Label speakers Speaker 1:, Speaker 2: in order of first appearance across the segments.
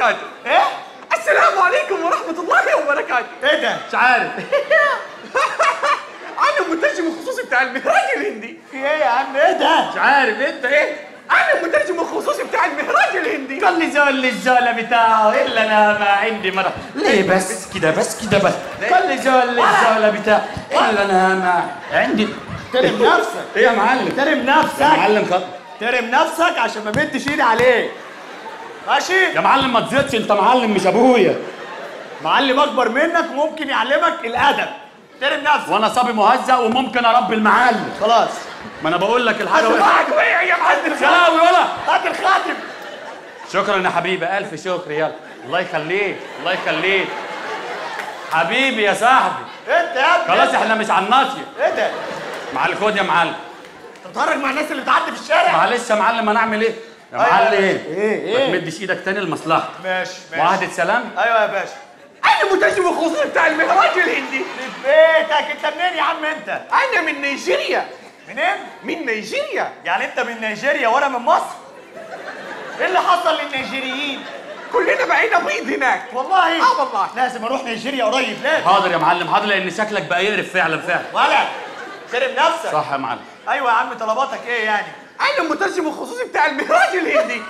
Speaker 1: وبركاته
Speaker 2: ايه
Speaker 1: السلام عليكم ورحمة الله وبركاته
Speaker 2: ايه ده
Speaker 3: مش عارف
Speaker 1: أنا المترجم الخصوصي بتاع المهراج الهندي
Speaker 2: في ايه يا عم ايه ده
Speaker 3: مش عارف انت ايه
Speaker 1: أنا المترجم الخصوصي بتاع المهراج الهندي
Speaker 3: قال لي زول الزولة بتاعه الا انا ما عندي مرة ليه بس كده بس كده بس قال لي زول الزولة بتاعه الا انا ما عندي
Speaker 2: احترم نفسك
Speaker 3: ايه يا معلم
Speaker 2: احترم
Speaker 3: يا
Speaker 2: نفسك
Speaker 3: معلم خط
Speaker 2: احترم نفسك عشان ما مدش ايدي عليك ماشي
Speaker 3: يا معلم ما تزيدش انت معلم مش ابويا
Speaker 2: معلم اكبر منك وممكن يعلمك الادب احترم نفسك
Speaker 3: وانا صبي مهزأ وممكن اربي المعلم
Speaker 2: خلاص
Speaker 3: ما انا بقول لك الحاجه
Speaker 1: هات
Speaker 3: وقعت
Speaker 1: واحد وقع يا معلم
Speaker 3: سلاوي ولا
Speaker 2: هات الخاتم
Speaker 3: شكرا يا حبيبي الف شكر يلا الله يخليك الله يخليك حبيبي يا صاحبي
Speaker 2: انت يا ابني
Speaker 3: خلاص احنا مش على الناصيه
Speaker 2: ايه ده
Speaker 3: مع الخد يا معلم
Speaker 2: انت بتتهرج مع الناس اللي بتعدي في الشارع
Speaker 3: معلش يا معلم انا اعمل ايه يا
Speaker 2: أيوة.
Speaker 3: معلم
Speaker 2: ايه
Speaker 3: ما
Speaker 2: ايه
Speaker 3: تمدش ايدك تاني لمصلحتك
Speaker 2: ماشي ماشي
Speaker 3: معاهده سلام
Speaker 2: ايوه يا باشا
Speaker 1: أنا المترجم الخصوصي بتاع المهراج الهندي
Speaker 2: في بيتك انت منين يا عم انت
Speaker 1: أنا من نيجيريا
Speaker 2: منين
Speaker 1: من نيجيريا
Speaker 2: يعني انت من نيجيريا وانا من مصر ايه اللي حصل للنيجيريين
Speaker 1: كلنا بقينا بيض هناك
Speaker 2: والله
Speaker 1: اه والله
Speaker 2: لازم اروح نيجيريا قريب لازم
Speaker 3: حاضر يا معلم حاضر لان شكلك بقى يقرف فعلا فعلا
Speaker 2: ولا احترم نفسك
Speaker 3: صح يا معلم
Speaker 2: ايوه يا عم طلباتك ايه يعني
Speaker 1: أنا المترجم الخصوصي بتاع المهراج الهندي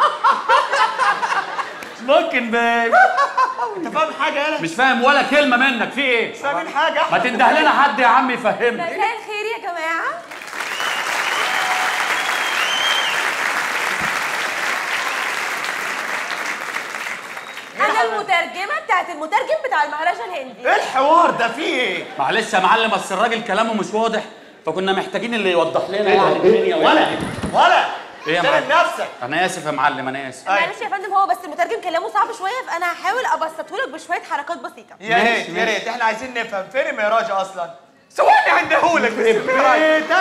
Speaker 3: ممكن بيه
Speaker 2: انت فاهم حاجه يالا
Speaker 3: مش فاهم ولا كلمه منك في ايه
Speaker 2: مش فاهمين حاجه
Speaker 3: ما تنده لنا حد يا عم يفهمنا
Speaker 4: مساء الخير يا جماعة أنا المترجمة بتاعت المترجم بتاع المهرجان الهندي
Speaker 2: ايه الحوار ده فيه ايه
Speaker 3: معلش يا معلم بس الراجل كلامه مش واضح فكنا محتاجين اللي يوضح لنا يعني الدنيا
Speaker 2: ولا ولا
Speaker 3: ايه يا
Speaker 2: احترم
Speaker 3: معلم؟
Speaker 2: نفسك
Speaker 3: انا اسف يا معلم انا اسف
Speaker 2: أيوة.
Speaker 4: معلش يا فندم هو بس المترجم كلامه صعب شوية فأنا هحاول أبسطه لك بشوية حركات بسيطة
Speaker 2: يا
Speaker 3: ماشي،
Speaker 2: ريت يا
Speaker 3: ماشي.
Speaker 2: ريت احنا عايزين نفهم فين المهراج اصلا
Speaker 1: ثواني عندهولك بس المهراج
Speaker 2: بيتك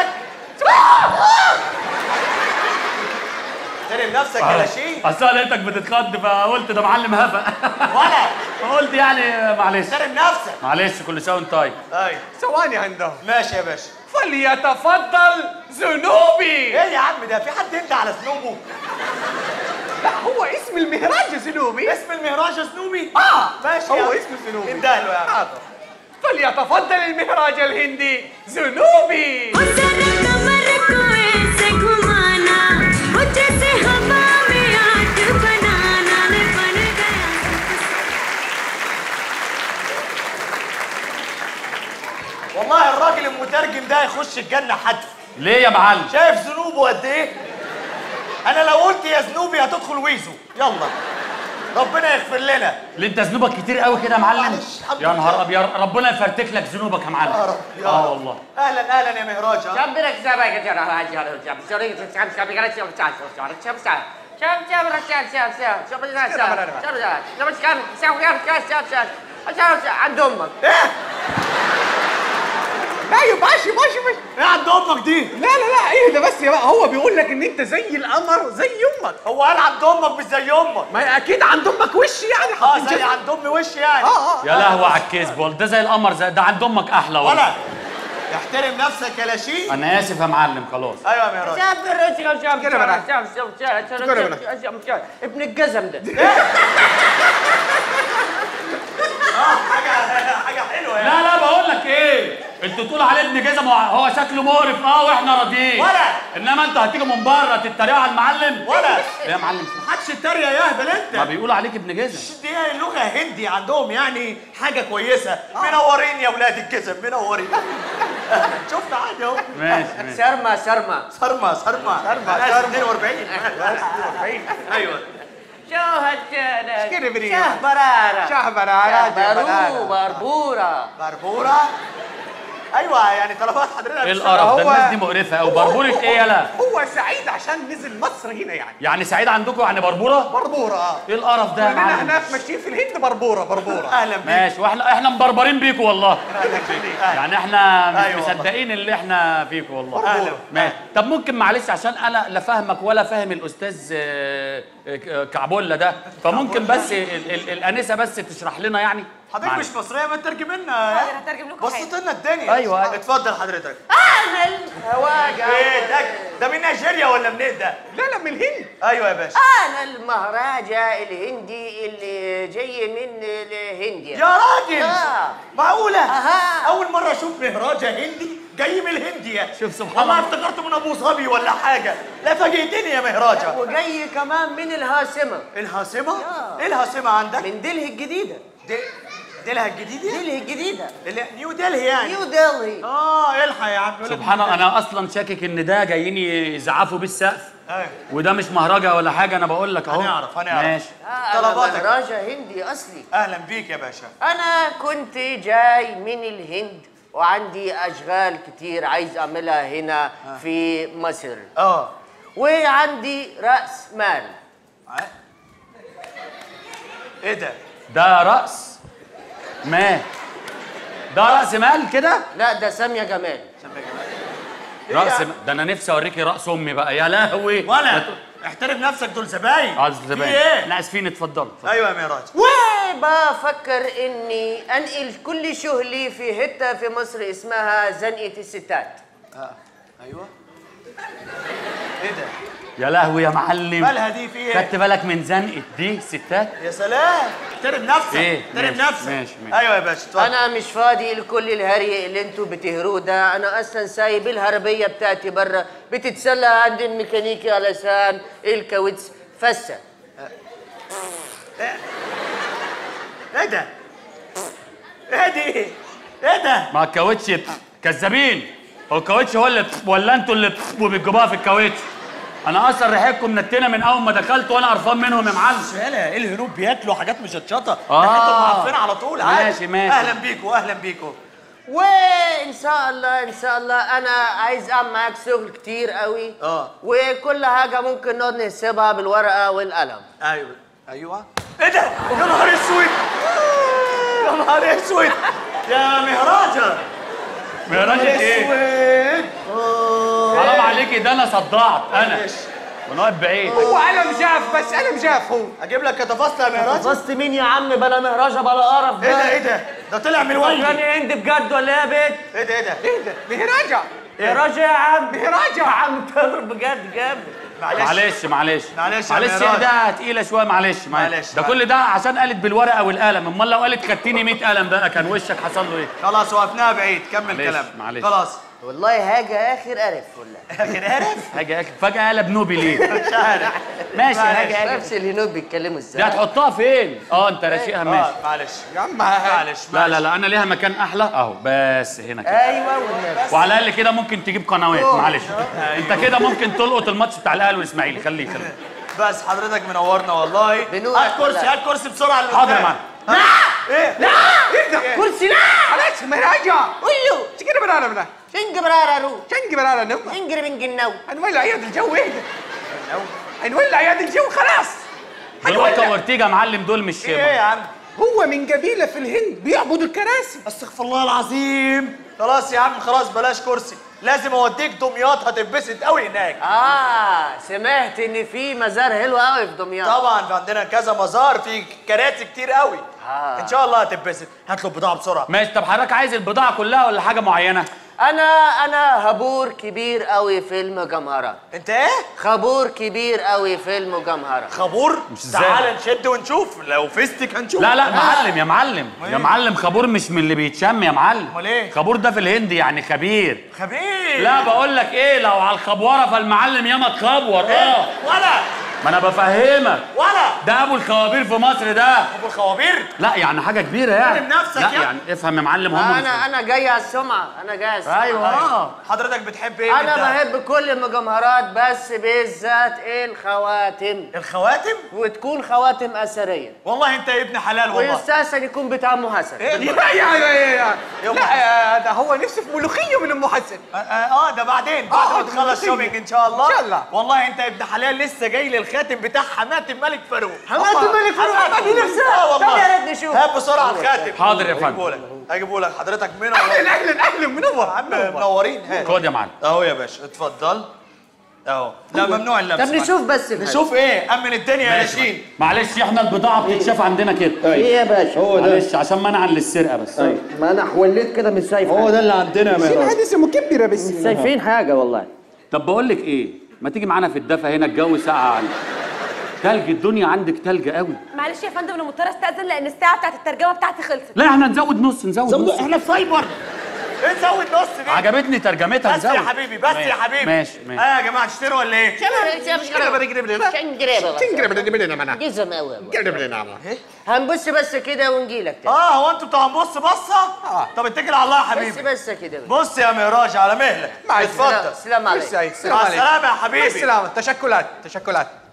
Speaker 2: احترم نفسك يا لاشين
Speaker 3: اصل أنا لقيتك بتتخض فقلت ده معلم هفا
Speaker 2: ولا
Speaker 3: فقلت يعني معلش
Speaker 2: احترم نفسك
Speaker 3: معلش كل سنه وانت طيب
Speaker 2: ايوه
Speaker 1: ثواني عندهم
Speaker 2: ماشي يا باشا
Speaker 1: فليتفضل ذنوبي
Speaker 2: ايه يا عم ده في حد انت على ذنوبه
Speaker 1: لا هو اسم المهراج ذنوبي
Speaker 2: اسم المهراج سنوبي
Speaker 1: اه
Speaker 2: ماشي
Speaker 1: هو
Speaker 2: يا عم.
Speaker 1: اسمه ذنوبي
Speaker 2: اندهله يا عم
Speaker 1: حاضر فليتفضل المهراج الهندي ذنوبي
Speaker 5: वो जरा कमर को ऐसे घुमाना वो जैसे हवा में आग बनाना मैं बन गया
Speaker 2: والله الراجل المترجم ده يخش الجنه حتف
Speaker 3: ليه يا معلم
Speaker 2: شايف ذنوبه قد ايه انا لو قلت يا ذنوبي هتدخل ويزو يلا ربنا يغفر لنا
Speaker 3: ليه انت ذنوبك كتير قوي كده يا معلم
Speaker 2: معلش، الحمد
Speaker 3: يا نهار
Speaker 2: لله.
Speaker 3: ابيض ربنا يفرتك لك ذنوبك يا معلم
Speaker 2: يا رب يا
Speaker 3: اه
Speaker 2: رب.
Speaker 3: والله
Speaker 2: اهلا اهلا يا مهراج ها؟
Speaker 6: Jam birak sabar ke cara ajar jam sorry jam kami kan siap siap siap siap siap jam jam siap siap siap siap siap siap siap siap jam sekarang siap siap siap siap siap siap عندهم
Speaker 2: ايه
Speaker 1: ايوه ماشي ماشي ماشي
Speaker 2: ايه عند امك دي
Speaker 1: لا لا لا ايه ده بس يا بقى هو بيقول لك ان انت زي القمر زي امك
Speaker 2: هو قال عند امك مش زي امك
Speaker 1: ما هي اكيد عند امك وش يعني
Speaker 2: اه
Speaker 1: حاطين
Speaker 2: زي
Speaker 1: جزمة.
Speaker 2: عند امي وش يعني
Speaker 1: اه اه
Speaker 3: يا لهوي على الكذب والله ده زي القمر زي ده عند امك احلى
Speaker 2: ولا
Speaker 3: والله
Speaker 2: احترم نفسك يا لاشين
Speaker 3: انا اسف يا معلم خلاص
Speaker 2: ايوه يا مهراج
Speaker 6: siap siap siap siap
Speaker 1: Kira mana?
Speaker 6: siap siap siap
Speaker 1: Kira mana?
Speaker 6: siap siap siap ابن الجزم ده
Speaker 2: حاجه حاجه حلوه يعني
Speaker 3: لا لا بقول لك ايه انتوا تقولوا عليه ابن جزم هو- هو شكله مقرف اه واحنا راضيين
Speaker 2: ولا.
Speaker 3: انما انتوا هتيجوا من بره تتريقوا على المعلم
Speaker 2: ولا
Speaker 3: ايه يا معلم
Speaker 2: محدش يتريق يا اهبل
Speaker 3: ما
Speaker 2: انت
Speaker 3: بيقولوا عليك ابن جزم
Speaker 2: دي لغه هندي عندهم يعني حاجه كويسه منورين يا ولاد الجزم منورين شفت عادي اهو
Speaker 3: ماشي ماشي
Speaker 6: سرما سرما
Speaker 2: صرمه صرمه صرمه 42 42 ايوه
Speaker 6: شو هالجنة
Speaker 1: كده بريء.
Speaker 6: شه برارة
Speaker 1: شه برارة، شه
Speaker 6: برو
Speaker 1: برارة.
Speaker 6: بربورة
Speaker 2: بربوره ايوه يعني طلبات حضرتك
Speaker 3: ايه القرف ده
Speaker 1: هو-
Speaker 3: الناس دي مقرفه قوي بربوره ايه يلا
Speaker 1: هو سعيد عشان نزل مصر هنا يعني
Speaker 3: يعني سعيد عندكم يعني بربوره
Speaker 1: بربوره اه
Speaker 3: ايه القرف ده يا
Speaker 1: كلنا
Speaker 3: معلم
Speaker 1: هناك ماشيين في الهند بربوره بربوره
Speaker 2: اهلا بيك
Speaker 3: ماشي واحنا احنا مبربرين بيكوا والله
Speaker 2: اهلا بيك
Speaker 3: يعني احنا مش
Speaker 2: أيوة والله.
Speaker 3: مصدقين اللي احنا فيكوا والله
Speaker 2: أهلا.
Speaker 3: ماشي طب ممكن معلش عشان انا لا فاهمك ولا فاهم الاستاذ آه، آه، كعبولة ده فممكن بس ال- ال- الانسه بس تشرح لنا يعني
Speaker 2: حضرتك
Speaker 3: معلش.
Speaker 2: مش مصريه ما تترجم لنا
Speaker 4: حاضر، هترجم لكم
Speaker 2: بسط لنا الدنيا
Speaker 3: أيوة، أيوة.
Speaker 2: اتفضل حضرتك
Speaker 6: أهلا هواجة
Speaker 2: بيتك ده من نيجيريا ولا منين ده
Speaker 1: لا لا من الهند
Speaker 2: ايوه يا باشا
Speaker 6: انا المهرجة الهندي اللي جاي من الهندية
Speaker 2: يا راجل
Speaker 6: آه.
Speaker 2: معقولة
Speaker 6: أها.
Speaker 2: أول مرة أشوف مهراجة هندي جاي من الهندية
Speaker 3: شوف سبحان
Speaker 2: والله
Speaker 3: الله.
Speaker 2: افتكرته من أبو ظبي ولا حاجة لا فاجئتني يا مهراجة
Speaker 6: وجاي كمان من الهاسمة
Speaker 2: الهاسمة؟
Speaker 6: آه.
Speaker 2: إيه الهاسمة عندك؟
Speaker 6: من دلهي الجديدة
Speaker 2: دي ديلها الجديدة؟
Speaker 6: دلهي الجديدة
Speaker 2: اللي نيو ديلهي يعني
Speaker 6: نيو دلهي
Speaker 2: اه الحق يا عم يقول لك
Speaker 3: سبحان الله انا اصلا شاكك ان ده جايين يزعفوا بالسقف
Speaker 2: أيوة.
Speaker 3: وده مش مهرجة ولا حاجة انا بقول لك اهو
Speaker 2: هنعرف هنعرف
Speaker 3: ماشي
Speaker 6: آه أنا
Speaker 2: طلباتك
Speaker 6: مهرجة هندي أصلي
Speaker 2: أهلا بيك يا باشا
Speaker 6: أنا كنت جاي من الهند وعندي أشغال كتير عايز أعملها هنا في مصر
Speaker 2: اه
Speaker 6: وعندي رأس مال
Speaker 2: إيه ده؟
Speaker 3: ده رأس مال ده رأس مال كده
Speaker 6: لا ده سامية جمال
Speaker 3: رأس مال ده انا نفسي اوريكي رأس امي بقى يا لهوي
Speaker 2: ولا احترم نفسك دول زباين
Speaker 3: عايز
Speaker 2: في
Speaker 3: زباين
Speaker 2: إيه؟
Speaker 3: لا اسفين اتفضلوا
Speaker 2: أيوة يا مهراج
Speaker 6: وبفكر اني انقل كل شغلي في حته في مصر اسمها زنقه الستات
Speaker 2: أيوة إيه ده؟
Speaker 3: يا لهوي يا معلم
Speaker 2: مالها دي في إيه؟
Speaker 3: خدت بالك من زنقة دي ستات
Speaker 2: يا سلام احترم نفسك
Speaker 3: إيه؟
Speaker 2: احترم
Speaker 3: ماشي،
Speaker 2: نفسك
Speaker 3: ماشي، ماشي.
Speaker 2: ايوه يا باشا اتفضل
Speaker 6: انا مش فاضي لكل الهري اللي انتوا بتهروه ده انا اصلا سايب الهربيه بتاعتي بره بتتسلى عند الميكانيكي علشان الكاوتش فسه
Speaker 2: ايه ده؟ ايه دي؟ ايه ده؟
Speaker 3: ما الكاوتش كذابين هو الكاوتش هو اللي ولا انتوا اللي وبتجيبوها في الكاوتش انا اصلا ريحتكم نتنه من اول ما دخلت وانا قرفان منهم يا معلم
Speaker 2: يالا ايه الهنود بياكلوا حاجات مشطشطه
Speaker 3: آه.
Speaker 2: ريحتهم معفنه على طول عادي
Speaker 3: ماشي، ماشي.
Speaker 2: اهلا بيكوا اهلا بيكوا
Speaker 6: وان شاء الله ان شاء الله انا عايز اعمل معاك شغل كتير قوي
Speaker 2: آه.
Speaker 6: وكل حاجه ممكن نقعد نحسبها بالورقه والقلم
Speaker 2: ايوه ايوه ايه ده؟ يا نهار اسود يا نهار اسود يا مهراجة
Speaker 3: مهراجة ايه؟
Speaker 2: اسود آه.
Speaker 3: حرام عليكي ده انا صدعت انا وانا واقف بعيد
Speaker 1: هو قلم جاف بس قلم جاف هو
Speaker 2: اجيب لك كتفاصيل يا مهراجة
Speaker 6: فصت مين يا عم بلا مهرجه بلا قرف
Speaker 2: ايه ده ايه ده؟ ده طلع من الوالد
Speaker 6: فاكراني عندي بجد ولا ايه يا بيت؟
Speaker 2: ايه ده ايه ده؟
Speaker 1: ايه ده مهراجة
Speaker 6: مهرجه يا عم
Speaker 1: مهراجة
Speaker 6: يا عم تضرب بجد جامد
Speaker 3: معلش معلش
Speaker 2: معلش يا
Speaker 3: معلش
Speaker 2: مهراج.
Speaker 3: ده تقيله شويه معلش
Speaker 2: معلش،
Speaker 3: ده
Speaker 2: معلش.
Speaker 3: كل ده عشان قالت بالورقه والقلم امال لو قالت خدتيني 100 قلم بقى كان وشك حصل له ايه
Speaker 2: خلاص وقفناها بعيد كمل
Speaker 3: معلش،
Speaker 2: كلام
Speaker 3: معلش.
Speaker 2: خلاص
Speaker 6: والله حاجه اخر قرف والله
Speaker 2: لكن عارف
Speaker 3: حاجه فجاه قلب نوبي ليه
Speaker 2: مش عارف
Speaker 3: ماشي
Speaker 2: معلش.
Speaker 3: حاجه
Speaker 6: نفس الهنود بيتكلموا
Speaker 3: دي
Speaker 6: ازاي
Speaker 3: هتحطها فين اه انت راشقها ماشي
Speaker 2: اه معلش
Speaker 1: يا عم
Speaker 2: معلش
Speaker 3: لا لا لا انا ليها مكان احلى اهو بس هنا كده
Speaker 6: ايوه والنبي
Speaker 3: وعلى الاقل كده ممكن تجيب قنوات معلش انت كده ممكن تلقط الماتش بتاع الاهلي والاسماعيلي خليه خليه
Speaker 2: بس حضرتك منورنا والله
Speaker 6: بنور
Speaker 2: هات كرسي
Speaker 6: والله.
Speaker 2: هات كرسي بسرعه للأستاذ.
Speaker 3: حاضر يا معلم.
Speaker 2: ها؟ ايه
Speaker 1: لا ايه ده
Speaker 6: كرسي لا
Speaker 1: خلاص مهراجة
Speaker 6: قول له
Speaker 1: شكرا برانا بنا
Speaker 6: شنج برارا رو
Speaker 1: شنقي برانا نم
Speaker 6: شنجر من جنو
Speaker 1: هنولع عياد الجو ايه ده هنولع عياد الجو خلاص
Speaker 3: دول وقت
Speaker 1: هنولع.
Speaker 3: اورتيجا يا معلم دول مش
Speaker 2: ايه يا عم
Speaker 1: هو من قبيلة في الهند بيعبدوا الكراسي
Speaker 2: استغفر الله العظيم خلاص يا عم خلاص بلاش كرسي لازم اوديك دمياط هتتبسط قوي هناك
Speaker 6: اه سمعت ان في مزار حلو قوي في دمياط
Speaker 2: طبعا في عندنا كذا مزار في كراسي كتير قوي
Speaker 6: آه.
Speaker 2: ان شاء الله هتتبسط هات له البضاعه بسرعه
Speaker 3: ماشي طب حضرتك عايز البضاعه كلها ولا حاجه معينه
Speaker 6: انا انا هبور كبير قوي في المجمهرات
Speaker 2: انت ايه
Speaker 6: خبور كبير قوي في المجمهرة
Speaker 2: خبور
Speaker 3: مش ازاي
Speaker 2: تعال نشد ونشوف لو فستك هنشوف
Speaker 3: لا لا معلم يا معلم
Speaker 2: أمال
Speaker 3: يا
Speaker 2: إيه؟
Speaker 3: معلم خبور مش من اللي بيتشم يا معلم
Speaker 2: أمال إيه؟
Speaker 3: خبور ده في الهند يعني خبير
Speaker 2: خبير
Speaker 3: لا بقول لك ايه لو على الخبوره فالمعلم ياما تخبور اه
Speaker 2: ولا
Speaker 3: ما انا بفهمك
Speaker 2: ولا
Speaker 3: ده ابو الخوابير في مصر ده
Speaker 2: ابو الخوابير
Speaker 3: لا يعني حاجه كبيره يعني
Speaker 2: احترم نفسك
Speaker 3: لا
Speaker 2: يا-
Speaker 3: يعني افهم يا معلم هم
Speaker 6: انا انا جاي على السمعة انا جاي على السمعة
Speaker 3: ايوه اه
Speaker 2: حضرتك بتحب ايه
Speaker 6: انا
Speaker 2: بالدهب؟
Speaker 6: بحب كل المجمهرات بس بالذات الخواتم
Speaker 2: الخواتم
Speaker 6: وتكون خواتم اثريه
Speaker 2: والله انت ابن حلال والله
Speaker 6: ويستحسن يكون بتاع ام حسن
Speaker 2: ايه
Speaker 1: يا يا يا يا
Speaker 2: يا
Speaker 1: لا يا ده هو نفسه في ملوخية من ام حسن
Speaker 2: اه, آه ده بعدين بعد
Speaker 1: آه،
Speaker 2: ما
Speaker 1: ده
Speaker 2: تخلص
Speaker 1: ملوخية.
Speaker 2: شوبينج ان شاء الله
Speaker 1: إن شاء الله.
Speaker 2: والله انت ابن حلال لسه جاي للخاتم بتاع حماتم ملك فاروق
Speaker 6: حماتم
Speaker 2: الله.
Speaker 6: ملك فاروق،
Speaker 2: حماتم
Speaker 6: دي
Speaker 2: ملك-
Speaker 6: نفسها.
Speaker 2: اه والله
Speaker 6: طب يا ريت نشوف.
Speaker 2: هات بسرعه الخاتم
Speaker 3: حاضر يا فندم.
Speaker 2: اجيبه لك اجيبه لك حضرتك منور
Speaker 1: اهلا اهلا اهلا منور
Speaker 2: عم منورين هات
Speaker 3: خد يا معلم
Speaker 2: اهو يا باشا اتفضل اهو لا ممنوع اللبس
Speaker 6: طب نشوف بس
Speaker 2: نشوف ايه امن الدنيا يا
Speaker 3: ماشي
Speaker 2: ياسين
Speaker 3: معلش احنا البضاعه بتتشاف عندنا كده
Speaker 6: ايه يا باشا
Speaker 3: هو ده معلش عشان منعا للسرقه بس
Speaker 6: ما انا حوليت كده مش شايف
Speaker 7: هو ده اللي عندنا يا
Speaker 1: شيل
Speaker 7: مهراج
Speaker 1: هذه اسمه مكبرة بس
Speaker 6: شايفين حاجه والله
Speaker 3: طب بقول لك ايه ما تيجي معانا في الدفا هنا الجو ساقع عندك تلج الدنيا عندك تلج قوي
Speaker 4: معلش يا فندم انا مضطره استاذن لان الساعه بتاعت الترجمه بتاعتي خلصت
Speaker 3: لا احنا نزود نص نزود نص
Speaker 2: احنا فايبر ايه نزود نص دي
Speaker 3: عجبتني ترجمتها
Speaker 2: بس يا
Speaker 3: نزود
Speaker 2: حبيبي بس يا حبيبي
Speaker 3: ماشي ماشي
Speaker 2: اه يا جماعه تشتروا ولا ايه؟
Speaker 6: جزم قوي هنبص بس كده ونجيلك تاني
Speaker 2: اه هو انتوا بتوع هنبص بصه؟ طب اتكل على الله يا
Speaker 6: بس
Speaker 2: حبيبي
Speaker 6: بس كده
Speaker 2: بص يا مهراج على مهلك
Speaker 6: سلام
Speaker 2: اتفضل
Speaker 6: سلام عليكم
Speaker 2: مع السلامه يا حبيبي
Speaker 1: السلامة تشكلات تشكلات